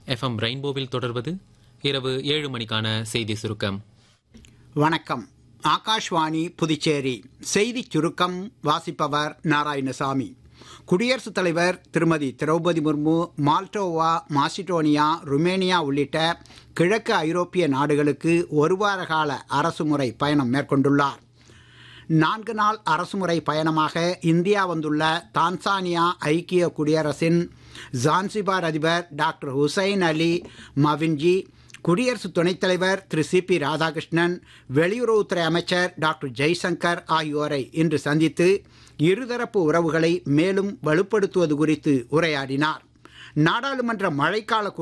FM ரெயின்போவில் தொடர்வது இரவு ஏழு மணிக்கான செய்தி சுருக்கம் வணக்கம் ஆகாஷ்வாணி புதுச்சேரி செய்திச் சுருக்கம் வாசிப்பவர் நாராயணசாமி குடியரசுத் தலைவர் திருமதி Droupadi Murmu Moldova Macedonia Romania உள்ளிட்ட கிழக்கு ஐரோப்பிய நாடுகளுக்கு ஒரு வார கால அரசுமுறை பயணம் மேற்கொண்டுள்ளார் நான்கு நாள் அரசுமுறை பயணமாக இந்தியா வந்துள்ள தான்சானியா ஐக்கிய குடியரசின் ஜான்சிபார் அதிபர் டாக்டர் ஹுசைன் அலி மவின்ஜி குடியரசு துணைத் தலைவர் திரு சி பி ராதாகிருஷ்ணன் வெளியுறவுத்துறை அமைச்சர் டாக்டர் ஜெய்சங்கர் ஆகியோரை இன்று சந்தித்து இருதரப்பு உறவுகளை மேலும் வலுப்படுத்துவது குறித்து உரையாடினார் நாடாளுமன்ற மழைக்கால